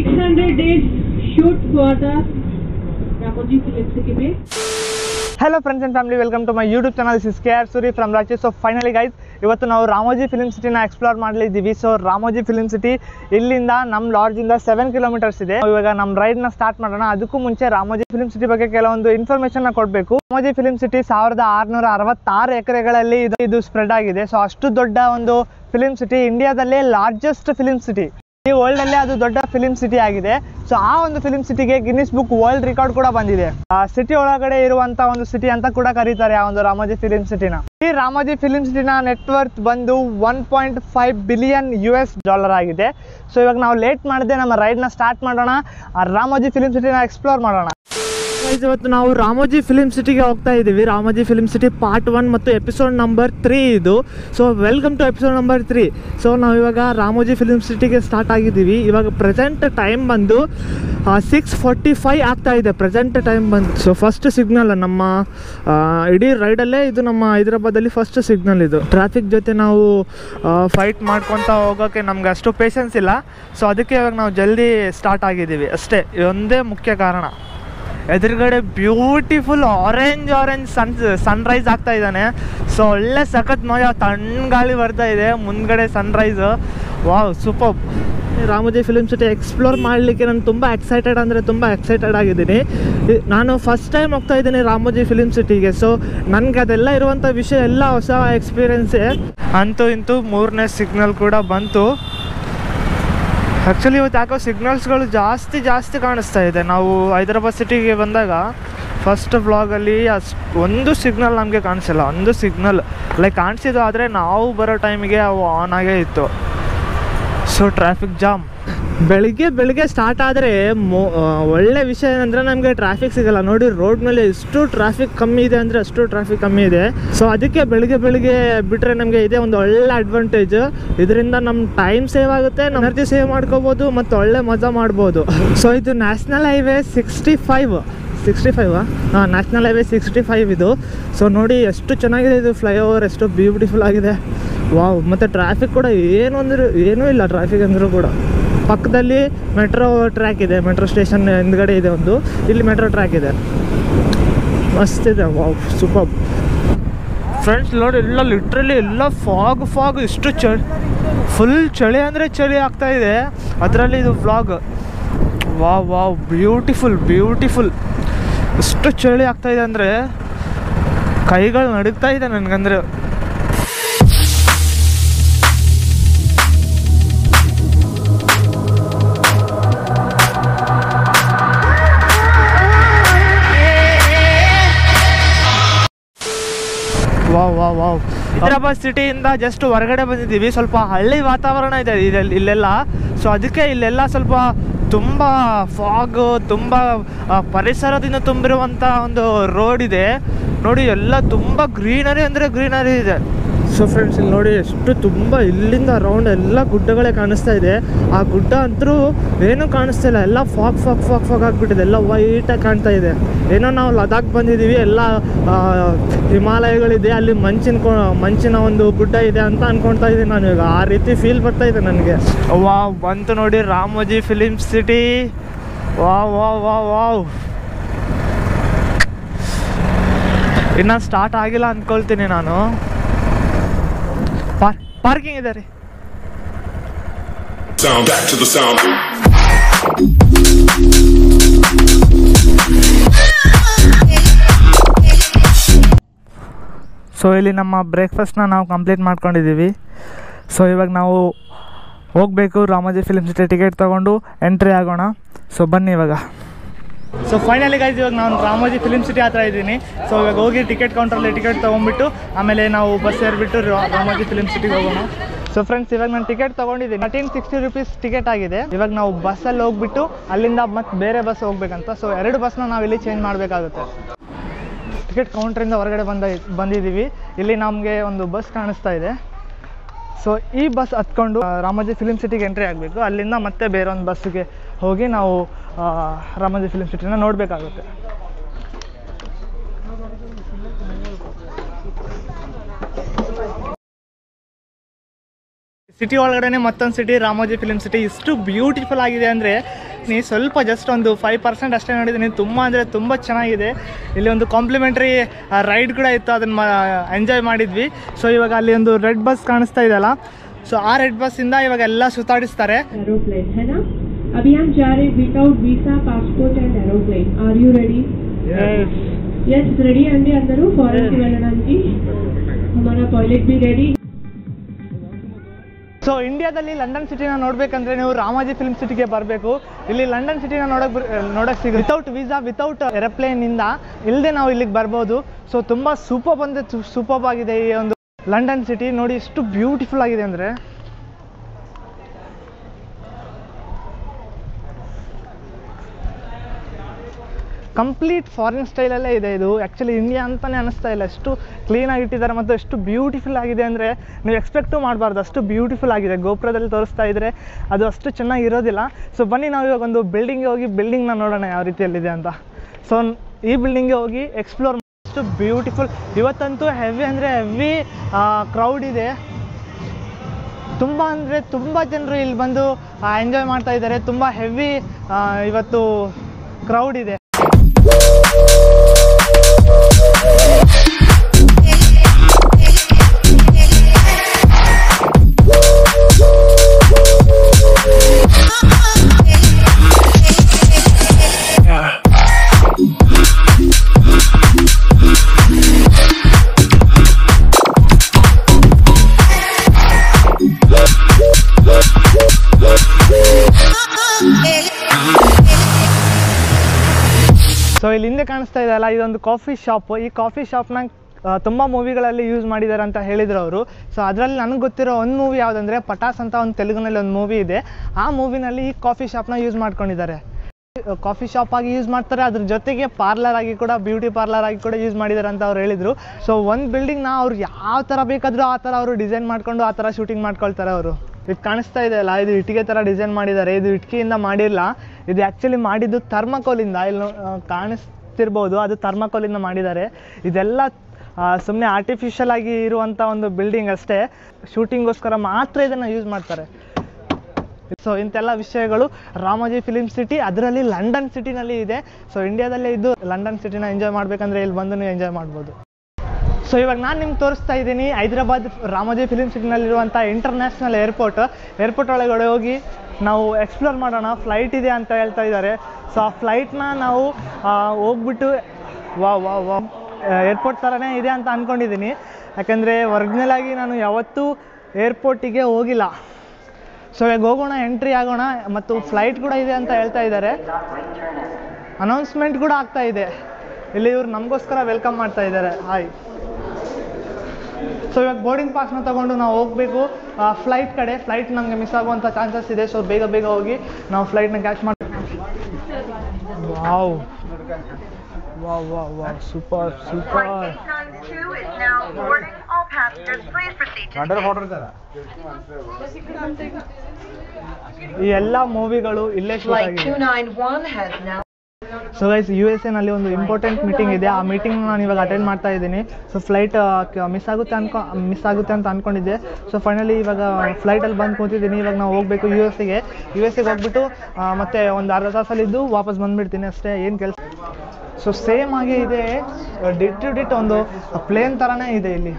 600 days shoot for the Ramoji Film City में hello friends and family welcome to my YouTube channel this K R Suri from Rachi so finally guys ಇವತ್ತು ನಾವು Ramoji film ಸಿಟಿನ explore ಮಾಡಲಿದ್ದೀವಿ so Ramoji film city ಇಲ್ಲಿಂದ ನಮ್ಮ ಲಾಡ್ಜಿಂದ seven kilometres ಇದೆ ಇವಾಗ ನಮ್ಮ ರೈಡ್ನ ಸ್ಟಾರ್ಟ್ ಮಾಡೋಣ ಅದಕ್ಕೂ ಮುಂಚೆ ರಾಮೋಜಿ ಫಿಲ್ಮ್ ಸಿಟಿ ಬಗ್ಗೆ ಕೆಲವೊಂದು ಇನ್ಫಾರ್ಮೇಷನ್ನ ಕೊಡಬೇಕು ರಾಮೋಜಿ ಫಿಲ್ಮ್ ಸಿಟಿ ಸಾವಿರದ ಆರುನೂರ ಅರವತ್ತಾರು ಎಕರೆಗಳಲ್ಲಿ ಇದು ಇದು ಸ್ಪ್ರೆಡ್ ಆಗಿದೆ ಸೊ ಅಷ್ಟು ದೊಡ್ಡ ಒಂದು ಫಿಲ್ಮ್ ಸಿಟಿ ಇಂಡಿಯಾದಲ್ಲೇ ಲಾರ್ಜೆಸ್ಟ್ ಫಿಲ್ಮ್ ಸಿಟಿ ಈ ವರ್ಲ್ಡ್ ಅಲ್ಲೇ ಅದು ದೊಡ್ಡ ಫಿಲ್ಮ್ ಸಿಟಿ ಆಗಿದೆ ಸೊ ಆ ಒಂದು ಫಿಲ್ಮ್ ಸಿಟಿಗೆ ಗಿನ್ನಿಸ್ ಬುಕ್ ವರ್ಲ್ಡ್ ರೆಕಾರ್ಡ್ ಕೂಡ ಬಂದಿದೆ ಆ ಸಿಟಿ ಒಳಗಡೆ ಇರುವಂತ ಒಂದು ಸಿಟಿ ಅಂತ ಕೂಡ ಕರೀತಾರೆ ಆ ಒಂದು ರಾಮೋಜಿ ಫಿಲ್ಮ್ ಸಿಟಿನ ಈ ರಾಮೋಜಿ ಫಿಲ್ಮ್ ಸಿಟಿನ ನೆಟ್ವರ್ತ್ ಬಂದು one point five billion U S dollar ಆಗಿದೆ ಸೊ ಇವಾಗ ನಾವು ಲೇಟ್ ಮಾಡದೆ ನಮ್ಮ ರೈಡ್ನ ಸ್ಟಾರ್ಟ್ ಮಾಡೋಣ ಆ ರಾಮೋಜಿ ಫಿಲ್ಮ್ ಸಿಟಿನ ಎಕ್ಸ್ಪ್ಲೋರ್ ಮಾಡೋಣ Guys, ಇವತ್ತು ನಾವು ರಾಮೋಜಿ ಫಿಲ್ಮ್ ಸಿಟಿಗೆ ಹೋಗ್ತಾ ಇದ್ದೀವಿ Ramoji film city part one ಮತ್ತು ಎಪಿಸೋಡ್ ನಂಬರ್ ತ್ರೀ ಇದು so welcome to episode number three so ನಾವು ಇವಾಗ ರಾಮೋಜಿ ಫಿಲ್ಮ್ ಸಿಟಿಗೆ ಸ್ಟಾರ್ಟ್ ಆಗಿದ್ದೀವಿ ಇವಾಗ ಪ್ರೆಸೆಂಟ್ ಟೈಮ್ ಬಂದು ಸಿಕ್ಸ್ ಫೋರ್ಟಿ ಫೈ ಆಗ್ತಾ ಇದೆ ಪ್ರೆಸೆಂಟ್ ಟೈಮ್ ಬಂದು ಸೊ ಫಸ್ಟ್ ಸಿಗ್ನಲ್ ನಮ್ಮ ಆ, ಇಡೀ ರೈಡಲ್ಲೇ ಇದು ನಮ್ಮ ಹೈದ್ರಾಬಾದಲ್ಲಿ ಫಸ್ಟ್ ಸಿಗ್ನಲ್ ಇದು ಟ್ರಾಫಿಕ್ ಜೊತೆ ನಾವು ಫೈಟ್ ಮಾಡ್ಕೊತಾ ಹೋಗೋಕ್ಕೆ ನಮ್ಗೆ ಅಷ್ಟು ಪೇಷನ್ಸ್ ಇಲ್ಲ ಸೊ ಅದಕ್ಕೆ ಇವಾಗ ನಾವು ಜಲ್ದಿ ಸ್ಟಾರ್ಟ್ ಆಗಿದ್ದೀವಿ ಅಷ್ಟೇ ಇದೊಂದೇ ಮುಖ್ಯ ಕಾರಣ ಎದುರುಗಡೆ beautiful orange orange sun sunrise ಆಗ್ತಾ ಇದ್ದಾನೆ ಸೊ ಒಳ್ಳೆ ಸಖತ್ ಮಜಾ ತಣ್ಣ ಗಾಳಿ ಬರ್ತಾ ಇದೆ ಮುಂದ್ಗಡೆ sunrise wow super Ramoji film city explore ಮಾಡಲಿಕ್ಕೆ ನಾನು ತುಂಬ ಎಕ್ಸೈಟೆಡ್ ಅಂದರೆ ತುಂಬ ಎಕ್ಸೈಟೆಡ್ ಆಗಿದ್ದೀನಿ ಇ- ನಾನು ಫಸ್ಟ್ ಟೈಮ್ ಹೋಗ್ತಾ ಇದ್ದೀನಿ ರಾಮೋಜಿ ಫಿಲ್ಮ್ ಸಿಟಿಗೆ ಸೊ ನನಗೆ ಅದೆಲ್ಲ ಇರುವಂಥ ವಿಷಯ ಎಲ್ಲ ಹೊಸ ಎಕ್ಸ್ಪೀರಿಯನ್ಸೇ ಅಂತೂ ಇಂತೂ ಮೂರನೇ ಸಿಗ್ನಲ್ ಕೂಡ ಬಂತು ಆ್ಯಕ್ಚುಲಿ ಇವತ್ತು ಯಾಕೋ ಸಿಗ್ನಲ್ಸ್ಗಳು ಜಾಸ್ತಿ ಜಾಸ್ತಿ ಕಾಣಿಸ್ತಾ ಇದೆ ನಾವು ಹೈದರಾಬಾದ್ ಸಿಟಿಗೆ ಬಂದಾಗ ಫಸ್ಟ್ ಬ್ಲಾಗಲ್ಲಿ ಅಷ್ಟು ಒಂದು ಸಿಗ್ನಲ್ ನಮಗೆ ಕಾಣಿಸಿಲ್ಲ ಒಂದು ಸಿಗ್ನಲ್ ಲೈಕ್ ಕಾಣಿಸಿದ್ದು ಆದರೆ ನಾವು ಬರೋ ಟೈಮಿಗೆ ಅವು ಆನ್ ಆಗೇ ಇತ್ತು ಸೊ ಟ್ರಾಫಿಕ್ ಜಾಮ್ ಬೆಳಿಗ್ಗೆ ಬೆಳಿಗ್ಗೆ ಸ್ಟಾರ್ಟ್ ಆದರೆ ಮೊ ಆ, ಒಳ್ಳೆ ವಿಷಯ ಏನಂದರೆ ನಮಗೆ ಟ್ರಾಫಿಕ್ ಸಿಗಲ್ಲ ನೋಡಿ ರೋಡ್ ಮೇಲೆ ಎಷ್ಟು ಟ್ರಾಫಿಕ್ ಕಮ್ಮಿ ಇದೆ ಅಂದರೆ ಅಷ್ಟು ಟ್ರಾಫಿಕ್ ಕಮ್ಮಿ ಇದೆ ಸೊ ಅದಕ್ಕೆ ಬೆಳಿಗ್ಗೆ ಬೆಳಿಗ್ಗೆ ಬಿಟ್ಟರೆ ನಮಗೆ ಇದೇ ಒಂದು ಒಳ್ಳೆ ಅಡ್ವಾಂಟೇಜ್ ಇದರಿಂದ ನಮ್ಮ ಟೈಮ್ ಸೇವ್ ಆಗುತ್ತೆ ನಮ್ಮ ಎನರ್ಜಿ ಸೇವ್ ಮಾಡ್ಕೋಬೋದು ಮತ್ತು ಒಳ್ಳೆ ಮಜಾ ಮಾಡ್ಬೋದು ಸೊ ಇದು national highway sixty five sixty ಫೈವಾ ಹಾಂ ನ್ಯಾಷನಲ್ ಹೈವೇ ಸಿಕ್ಸ್ಟಿ ಫೈವ್ ಇದು ಸೊ ನೋಡಿ ಎಷ್ಟು ಚೆನ್ನಾಗಿದೆ ಇದು ಫ್ಲೈಓವರ್ ಎಷ್ಟು ಬ್ಯೂಟಿಫುಲ್ ಆಗಿದೆ ವಾವ್ ಮತ್ತು ಟ್ರಾಫಿಕ್ ಕೂಡ ಏನು ಅಂದ್ರೆ ಏನೂ ಇಲ್ಲ ಟ್ರಾಫಿಕ್ ಅಂದರೂ ಕೂಡ ಪಕ್ಕದಲ್ಲಿ ಮೆಟ್ರೋ ಟ್ರ್ಯಾಕ್ ಇದೆ ಮೆಟ್ರೋ ಸ್ಟೇಷನ್ ಹಿಂದ್ಗಡೆ ಇದೆ ಒಂದು ಇಲ್ಲಿ ಮೆಟ್ರೋ ಟ್ರ್ಯಾಕ್ ಇದೆ ಮಸ್ತ್ ಇದೆ ವಾವ್ ಸೂಪರ್ ಫ್ರೆಂಡ್ಸ್ ನೋಡಿ ಎಲ್ಲ ಲಿಟ್ರಲಿ ಎಲ್ಲ ಫಾಗ್ ಫಾಗ್ ಇಷ್ಟು ಚಳಿ ಫುಲ್ ಚಳಿ ಅಂದರೆ ಚಳಿ ಆಗ್ತಾ ಇದೆ ಅದರಲ್ಲಿ ಇದು vlog wow wow beautiful beautiful ಎಷ್ಟು ಚಳಿ ಆಗ್ತಾ ಇದೆ ಅಂದರೆ ಕೈಗಳು ನಡುಗ್ತಾ ಇದೆ ನನಗಂದ್ರೆ ವಾವ್ ವಾವ್ ವಾವ್ ಹೈದರಾಬಾದ್ ಸಿಟಿಯಿಂದ ಜಸ್ಟ್ ಹೊರಗಡೆ ಬಂದಿದ್ದೀವಿ ಸ್ವಲ್ಪ ಹಳ್ಳಿ ವಾತಾವರಣ ಇದೆ ಇದೆಲ್ಲ ಇಲ್ಲೆಲ್ಲ ಸೊ ಅದಕ್ಕೆ ಇಲ್ಲೆಲ್ಲ ಸ್ವಲ್ಪ ತುಂಬ ಫಾಗು ತುಂಬ ಆ, ಪರಿಸರದಿಂದ ತುಂಬಿರುವಂಥ ಒಂದು ರೋಡ್ ಇದೆ ನೋಡಿ ಎಲ್ಲ ತುಂಬ ಗ್ರೀನರಿ ಅಂದರೆ ಗ್ರೀನರಿ ಇದೆ ಸೊ ಫ್ರೆಂಡ್ಸ್ ಇಲ್ಲಿ ನೋಡಿ ಎಷ್ಟು ತುಂಬ ಇಲ್ಲಿಂದ ರೌಂಡ್ ಎಲ್ಲ ಗುಡ್ಡಗಳೇ ಕಾಣಿಸ್ತಾ ಇದೆ ಆ ಗುಡ್ಡ ಅಂತರೂ ಏನೂ ಕಾಣಿಸ್ತಾ ಇಲ್ಲ ಎಲ್ಲ ಫಾಗ್ ಫಾಗ್ ಫಾಗ್ ಫಾಗ್ ಆಗಿಬಿಟ್ಟಿದೆ ಎಲ್ಲ ವೈಟಾಗಿ ಕಾಣ್ತಾ ಇದೆ ಏನೋ ನಾವು ಲದಾಖ್ ಬಂದಿದ್ದೀವಿ ಎಲ್ಲ ಆ, ಹಿಮಾಲಯಗಳಿದೆ ಅಲ್ಲಿ ಮಂಚಿನ ಕೊ ಮಂಚಿನ ಒಂದು ಗುಡ್ಡ ಇದೆ ಅಂತ ಅನ್ಕೊಳ್ತಾ ಇದ್ದೀನಿ ನಾನು ಈಗ ಆ ರೀತಿ ಫೀಲ್ ಬರ್ತಾ ಇದೆ ನನಗೆ ವಾವ್ ಬಂತು ನೋಡಿ Ramoji film city wow wow wow wow ಇನ್ನು ಸ್ಟಾರ್ಟ್ ಆಗಿಲ್ಲ ಅಂದ್ಕೊಳ್ತೀನಿ ನಾನು ಪಾರ್ ಪಾರ್ಕಿಂಗ್ ಇದೆ ರೀ Sound back to the sound. So ಇಲ್ಲಿ ನಮ್ಮ ಬ್ರೇಕ್ಫಾಸ್ಟ್ನ ನಾವು ಕಂಪ್ಲೀಟ್ ಮಾಡ್ಕೊಂಡಿದ್ದೀವಿ ಸೊ ಇವಾಗ ನಾವು ಹೋಗಬೇಕು ರಾಮೋಜಿ ಫಿಲ್ಮ್ ಸಿಟಿ ಟಿಕೆಟ್ ತೊಗೊಂಡು ಎಂಟ್ರಿ ಆಗೋಣ ಸೊ ಬನ್ನಿ ಇವಾಗ ಸೊ ಫೈನಲಿ ಗೈಸ್ ಇವಾಗ ನಾನು ರಾಮೋಜಿ ಫಿಲ್ಮ್ ಸಿಟಿ ಹತ್ರ ಇದ್ದೀನಿ ಸೊ ಇವಾಗ ಹೋಗಿ ಟಿಕೆಟ್ ಕೌಂಟ್ರಲ್ಲಿ ಟಿಕೆಟ್ ತೊಗೊಂಡ್ಬಿಟ್ಟು ಆಮೇಲೆ ನಾವು ಬಸ್ ಏರ್ಬಿಟ್ಟು ರಾ- ರಾಮೋಜಿ ಫಿಲ್ಮ್ ಸಿಟಿಗೆ ಹೋಗೋಣ ಸೊ ಫ್ರೆಂಡ್ಸ್ ಇವಾಗ ನಾನು ಟಿಕೆಟ್ ತೊಗೊಂಡಿದ್ದೀನಿ ತರ್ಟೀನ್ ಸಿಕ್ಸ್ಟಿ ರುಪೀಸ್ ಟಿಕೆಟ್ ಆಗಿದೆ ಇವಾಗ ನಾವು ಬಸ್ಸಲ್ಲಿ ಹೋಗ್ಬಿಟ್ಟು ಅಲ್ಲಿಂದ ಮತ್ತೆ ಬೇರೆ ಬಸ್ ಹೋಗ್ಬೇಕಂತ ಸೊ ಎರಡು ಬಸ್ನ ನಾವು ಇಲ್ಲಿ ಚೇಂಜ್ ಮಾಡಬೇಕಾಗುತ್ತೆ ಟಿಕೆಟ್ ಕೌಂಟ್ರಿಂದ ಹೊರಗಡೆ ಬಂದ ಬಂದಿದ್ದೀವಿ ಇಲ್ಲಿ ನಮಗೆ ಒಂದು ಬಸ್ ಕಾಣಿಸ್ತಾ ಇದೆ ಸೊ ಈ ಬಸ್ ಹತ್ಕೊಂಡು ಆ, ರಾಮೋಜಿ ಫಿಲ್ಮ್ ಸಿಟಿಗೆ ಎಂಟ್ರಿ ಆಗಬೇಕು ಅಲ್ಲಿಂದ ಮತ್ತೆ ಬೇರೆ ಒಂದು ಬಸ್ಸಿಗೆ ಹೋಗಿ ನಾವು ಆ, ರಾಮೋಜಿ ಫಿಲ್ಮ್ ಸಿಟಿನ ನೋಡಬೇಕಾಗುತ್ತೆ ಸಿಟಿ ಒಳಗಡೆ ಮತ್ತೊಂದು ಸಿಟಿ ರಾಮೋಜಿ ಫಿಲ್ಮ್ ಸಿಟಿ ಇಷ್ಟು ಬ್ಯೂಟಿಫುಲ್ ಆಗಿದೆ ಅಂದರೆ ನೀ ಸ್ವಲ್ಪ ಜಸ್ಟ್ ಒಂದು ಫೈವ್ ಪರ್ಸೆಂಟ್ ಅಷ್ಟೇ ನೋಡಿದ್ದೀನಿ ತುಂಬ ಅಂದರೆ ತುಂಬ ಚೆನ್ನಾಗಿದೆ ಇಲ್ಲಿ ಒಂದು ಕಾಂಪ್ಲಿಮೆಂಟ್ರಿ ರೈಡ್ ಕೂಡ ಇತ್ತು ಅದನ್ನು ಎಂಜಾಯ್ ಮಾಡಿದ್ವಿ ಸೊ ಇವಾಗ ಅಲ್ಲಿ ಒಂದು ರೆಡ್ ಬಸ್ ಕಾಣಿಸ್ತಾ ಇದೆಯಲ್ಲ ಸೊ ಆ ರೆಡ್ ಬಸ್ಸಿಂದ ಇವಾಗ ಎಲ್ಲ ಸುತ್ತಾಡಿಸ್ತಾರೆ एरोप्लेन है ना अभी हम जा रहे without visa passport and aeroplane are you ready yes ready अंडी अंदरू फॉरेन की వెళ్ళడానికి हमारा टॉयलेट भी रेडी ಸೊ ಇಂಡಿಯಾದಲ್ಲಿ ಲಂಡನ್ ಸಿಟಿನ ನೋಡ್ಬೇಕಂದ್ರೆ ನೀವು ರಾಮೋಜಿ ಫಿಲ್ಮ್ ಸಿಟಿಗೆ ಬರಬೇಕು ಇಲ್ಲಿ ಲಂಡನ್ ಸಿಟಿನ ನೋಡಕ್ ನೋಡಕ್ ಸಿಗ ವಿತೌಟ್ ವೀಸಾ ವಿತೌಟ್ ಏರೋಪ್ಲೇನಿಂದ ಇಲ್ಲದೆ ನಾವು ಇಲ್ಲಿಗೆ ಬರ್ಬೋದು ಸೊ ತುಂಬ ಸೂಪರ್ ಬಂದೆ ಸೂಪರ್ ಆಗಿದೆ ಈ ಒಂದು ಲಂಡನ್ ಸಿಟಿ ನೋಡಿ ಎಷ್ಟು ಬ್ಯೂಟಿಫುಲ್ ಆಗಿದೆ ಅಂದರೆ ಕಂಪ್ಲೀಟ್ ಫಾರಿನ್ ಸ್ಟೈಲಲ್ಲೇ ಇದೆ ಇದು ಆ್ಯಕ್ಚುಲಿ ಇಂಡಿಯಾ ಅಂತಲೇ ಅನಿಸ್ತಾ ಇಲ್ಲ ಎಷ್ಟು ಕ್ಲೀನಾಗಿ ಇಟ್ಟಿದ್ದಾರೆ ಮತ್ತು ಎಷ್ಟು ಬ್ಯೂಟಿಫುಲ್ ಆಗಿದೆ ಅಂದರೆ ನೀವು ಎಕ್ಸ್ಪೆಕ್ಟು ಮಾಡಬಾರ್ದು ಅಷ್ಟು ಬ್ಯೂಟಿಫುಲ್ ಆಗಿದೆ ಗೋಪುರದಲ್ಲಿ ತೋರಿಸ್ತಾ ಇದ್ದರೆ ಅದು ಅಷ್ಟು ಚೆನ್ನಾಗಿ ಇರೋದಿಲ್ಲ ಸೊ ಬನ್ನಿ ನಾವು ಇವಾಗ ಒಂದು ಬಿಲ್ಡಿಂಗ್ಗೆ ಹೋಗಿ ಬಿಲ್ಡಿಂಗ್ನ ನೋಡೋಣ ಯಾವ ರೀತಿಯಲ್ಲಿದೆ ಅಂತ ಸೊ ಈ ಬಿಲ್ಡಿಂಗ್ಗೆ ಹೋಗಿ ಎಕ್ಸ್ಪ್ಲೋರ್ ಅಷ್ಟು ಬ್ಯೂಟಿಫುಲ್ ಇವತ್ತಂತೂ ಹೆವಿ ಅಂದರೆ ಹೆವಿ ಕ್ರೌಡ್ ಇದೆ ತುಂಬ ಅಂದರೆ ತುಂಬ ಜನರು ಇಲ್ಲಿ ಬಂದು ಎಂಜಾಯ್ ಮಾಡ್ತಾ ಇದ್ದಾರೆ ತುಂಬ ಹೆವಿ ಇವತ್ತು ಕ್ರೌಡ್ ಇದೆ ಸೊ ಇಲ್ಲಿ ಹಿಂದೆ ಕಾಣಿಸ್ತಾ ಇದೆಯಲ್ಲ ಇದೊಂದು ಕಾಫಿ ಶಾಪ್ ಈ ಕಾಫಿ ಶಾಪ್ನ ತುಂಬ ಮೂವಿಗಳಲ್ಲಿ ಯೂಸ್ ಮಾಡಿದ್ದಾರೆ ಅಂತ ಹೇಳಿದ್ರು ಅವರು ಸೊ ಅದರಲ್ಲಿ ನನಗೆ ಗೊತ್ತಿರೋ ಒಂದು ಮೂವಿ ಯಾವುದಂದ್ರೆ ಪಟಾಸ್ ಅಂತ ಒಂದು ತೆಲುಗಿನಲ್ಲಿ ಒಂದು ಮೂವಿ ಇದೆ ಆ ಮೂವಿನಲ್ಲಿ ಈ ಕಾಫಿ ಶಾಪ್ನ ಯೂಸ್ ಮಾಡ್ಕೊಂಡಿದ್ದಾರೆ ಕಾಫಿ ಶಾಪ್ ಆಗಿ ಯೂಸ್ ಮಾಡ್ತಾರೆ ಅದ್ರ ಜೊತೆಗೆ ಪಾರ್ಲರ್ ಆಗಿ ಕೂಡ ಬ್ಯೂಟಿ ಪಾರ್ಲರ್ ಆಗಿ ಕೂಡ ಯೂಸ್ ಮಾಡಿದ್ದಾರೆ ಅಂತ ಅವ್ರು ಹೇಳಿದರು ಸೊ ಒಂದು ಬಿಲ್ಡಿಂಗ್ನ ಅವ್ರು ಯಾವ ಥರ ಬೇಕಾದರೂ ಆ ಥರ ಅವರು ಡಿಸೈನ್ ಮಾಡ್ಕೊಂಡು ಆ ಥರ ಶೂಟಿಂಗ್ ಮಾಡ್ಕೊಳ್ತಾರೆ ಅವರು ಇದು ಕಾಣಿಸ್ತಾ ಇದೆ ಅಲ್ಲ ಇದು ಇಟ್ಟಿಗೆ ಥರ ಡಿಸೈನ್ ಮಾಡಿದ್ದಾರೆ ಇದು ಇಟ್ಕೆಯಿಂದ ಮಾಡಿಲ್ಲ ಇದು ಆ್ಯಕ್ಚುಲಿ ಮಾಡಿದ್ದು ಥರ್ಮಕೋಲಿಂದ ಇಲ್ಲಿ ನೋ- ಆ, ಕಾಣಿಸ್ತಿರ್ಬೋದು ಅದು ಥರ್ಮಕೋಲಿಂದ ಮಾಡಿದ್ದಾರೆ ಇದೆಲ್ಲ ಸುಮ್ಮನೆ ಆರ್ಟಿಫಿಷಿಯಲ್ ಆಗಿ ಇರುವಂಥ ಒಂದು ಬಿಲ್ಡಿಂಗ್ ಅಷ್ಟೇ ಶೂಟಿಂಗೋಸ್ಕರ ಮಾತ್ರ ಇದನ್ನು ಯೂಸ್ ಮಾಡ್ತಾರೆ ಸೊ ಇಂತೆಲ್ಲ ವಿಷಯಗಳು ರಾಮೋಜಿ ಫಿಲಿಮ್ ಸಿಟಿ ಅದರಲ್ಲಿ ಲಂಡನ್ ಸಿಟಿನಲ್ಲಿ ಇದೆ ಸೊ ಇಂಡಿಯಾದಲ್ಲೇ ಇದ್ದು ಲಂಡನ್ ಸಿಟಿನ ಎಂಜಾಯ್ ಮಾಡಬೇಕಂದ್ರೆ ಇಲ್ಲಿ ಬಂದು ನೀವು ಎಂಜಾಯ್ ಮಾಡ್ಬೋದು ಸೊ ಇವಾಗ ನಾನು ನಿಮ್ಗೆ ತೋರಿಸ್ತಾ ಇದ್ದೀನಿ ಹೈದರಾಬಾದ್ ರಾಮೋಜಿ ಫಿಲಿಮ್ ಸಿಟಿನಲ್ಲಿರುವಂಥ ಇಂಟರ್ನ್ಯಾಷನಲ್ ಏರ್ಪೋರ್ಟ್ ಏರ್ಪೋರ್ಟ್ ಒಳಗಡೆ ಹೋಗಿ ನಾವು ಎಕ್ಸ್ಪ್ಲೋರ್ ಮಾಡೋಣ ಫ್ಲೈಟ್ ಇದೆ ಅಂತ ಹೇಳ್ತಾ ಇದ್ದಾರೆ ಸೊ ಆ ಫ್ಲೈಟ್ನ ನಾವು ಆ, ಹೋಗ್ಬಿಟ್ಟು ವಾ ವಾ ವಾ ಏರ್ಪೋರ್ಟ್ ಥರನೇ ಇದೆ ಅಂತ ಅಂದ್ಕೊಂಡಿದ್ದೀನಿ ಯಾಕಂದರೆ ಒರಿಜಿನಲ್ ಆಗಿ ನಾನು ಯಾವತ್ತೂ ಏರ್ಪೋರ್ಟಿಗೆ ಹೋಗಿಲ್ಲ ಸೊ ಇವಾಗ ಹೋಗೋಣ ಎಂಟ್ರಿ ಆಗೋಣ ಮತ್ತು ಫ್ಲೈಟ್ ಕೂಡ ಇದೆ ಅಂತ ಹೇಳ್ತಾ ಇದ್ದಾರೆ ಅನೌನ್ಸ್ಮೆಂಟ್ ಕೂಡ ಆಗ್ತಾ ಇದೆ ಇಲ್ಲಿ ಇವ್ರು ನಮಗೋಸ್ಕರ ವೆಲ್ಕಮ್ ಮಾಡ್ತಾ ಇದ್ದಾರೆ ಹಾಯ್ ಸೊ ಇವಾಗ ಬೋರ್ಡಿಂಗ್ ಪಾಸ್ನ ತಗೊಂಡು ನಾವು ಹೋಗಬೇಕು ಫ್ಲೈಟ್ ಕಡೆ ಫ್ಲೈಟ್ ನಮಗೆ ಮಿಸ್ ಆಗುವಂಥ ಚಾನ್ಸಸ್ ಇದೆ ಸೊ ಬೇಗ ಬೇಗ ಹೋಗಿ ನಾವು ಫ್ಲೈಟ್ನ ಕ್ಯಾಚ್ ಮಾಡಿ wow wow wow wow super super Flight 892 is now boarding. All passengers, please proceed to the gate. ಈ ಎಲ್ಲ ಮೂವಿಗಳು ಇಲ್ಲೇ ಶೂಟ್ Flight ಆಗಿದೆ 291 has now so guys U S ಎನಲ್ಲಿ ಒಂದು ಇಂಪಾರ್ಟೆಂಟ್ ಮೀಟಿಂಗ್ ಇದೆ ಆ ಮೀಟಿಂಗ್ ನಾನು ಇವಾಗ ಅಟೆಂಡ್ ಮಾಡ್ತಾ ಇದ್ದೀನಿ ಸೊ ಫ್ಲೈಟ್ ಮಿಸ್ ಆಗುತ್ತೆ ಅನ್ಕೊ ಮಿಸ್ ಆಗುತ್ತೆ ಅಂತ ಅಂದ್ಕೊಂಡಿದ್ದೆ ಸೊ ಫೈನಲಿ ಇವಾಗ ಫ್ಲೈಟಲ್ಲಿ ಬಂದು ಕೂತಿದ್ದೀನಿ ಇವಾಗ ನಾವು ಹೋಗಬೇಕು ಯು ಎಸ್ ಗೆ ಯು ಎಸ್ ಗೆ ಹೋಗ್ಬಿಟ್ಟು ಆ, ಮತ್ತೆ ಒಂದು ಅರ್ಧ ತಾಸಲ್ಲಿದ್ದು ವಾಪಸ್ ಬಂದುಬಿಡ್ತೀನಿ ಅಷ್ಟೇ ಏನು ಕೆಲಸ ಸೊ ಸೇಮ್ ಆಗಿ ಇದೆ ಡಿಟ್ ಟು ಡಿಟ್ ಒಂದು ಪ್ಲೇನ್ ಥರನೇ ಇದೆ ಇಲ್ಲಿ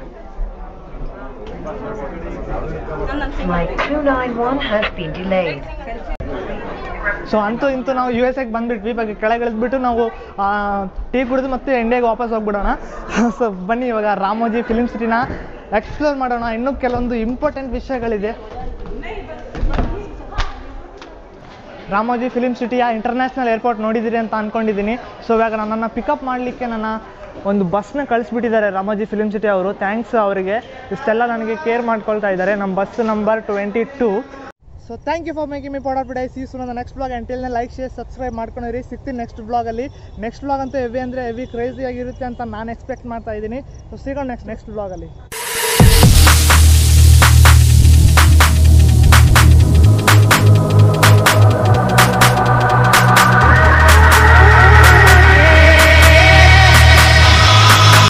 Flight 291 has been delayed. So ಅಂತೂ ಇಂತೂ ನಾವು ಯು ಎಸ್ ಎಗೆ ಬಂದುಬಿಟ್ವಿ ಇವಾಗ ಕೆಳಗೆ ಇಳಿದ್ಬಿಟ್ಟು ನಾವು ಟೀ ಕುಡಿದು ಮತ್ತೆ ಇಂಡಿಯಾಗೆ ವಾಪಸ್ ಹೋಗ್ಬಿಡೋಣ ಸೊ ಬನ್ನಿ ಇವಾಗ ರಾಮೋಜಿ ಫಿಲಿಮ್ ಸಿಟಿನ ಎಕ್ಸ್ಪ್ಲೋರ್ ಮಾಡೋಣ ಇನ್ನೂ ಕೆಲವೊಂದು ಇಂಪಾರ್ಟೆಂಟ್ ವಿಷಯಗಳಿದೆ ರಾಮೋಜಿ ಫಿಲಿಮ್ ಸಿಟಿಯ ಇಂಟರ್ನ್ಯಾಷನಲ್ ಏರ್ಪೋರ್ಟ್ ನೋಡಿದ್ದೀರಿ ಅಂತ ಅಂದ್ಕೊಂಡಿದ್ದೀನಿ ಸೊ ಇವಾಗ ನನ್ನನ್ನು ಪಿಕಪ್ ಮಾಡಲಿಕ್ಕೆ ನನ್ನ ಒಂದು ಬಸ್ನ ಕಳಿಸ್ಬಿಟ್ಟಿದ್ದಾರೆ ರಾಮೋಜಿ ಫಿಲಿಮ್ ಸಿಟಿ ಅವರು ಥ್ಯಾಂಕ್ಸ್ ಅವರಿಗೆ ಇಷ್ಟೆಲ್ಲ ನನಗೆ ಕೇರ್ ಮಾಡ್ಕೊಳ್ತಾ ಇದ್ದಾರೆ ನಮ್ಮ bus number twenty two so thank you for making me part of ಡೈ ಸಿ ಸುನ ನೆಕ್ಸ್ಟ್ ಬ್ಲಾಗ್ ಎಂಟಿಲ್ನ ಲೈಕ್ ಶೇರ್ ಸಬ್ಸ್ಕ್ರೈಬ್ ಮಾಡ್ಕೊಂಡಿರಿ ಸಿಗ್ತೀನಿ ನೆಕ್ಸ್ಟ್ ಬ್ಲಾಗಲ್ಲಿ ನೆಕ್ಸ್ಟ್ ಬ್ಲಾಗ್ ಅಂತೂ ಹೆವಿ ಅಂದರೆ ಹೆವಿ ಕ್ರೇಜಿ ಆಗಿರುತ್ತೆ ಅಂತ ನಾನು ಎಕ್ಸ್ಪೆಕ್ಟ್ ಮಾಡ್ತಾ ಇದ್ದೀನಿ ಸೊ ಸಿಗೋಣ ನೆಕ್ಸ್ಟ್ ನೆಕ್ಸ್ಟ್ ಬ್ಲಾಗಲ್ಲಿ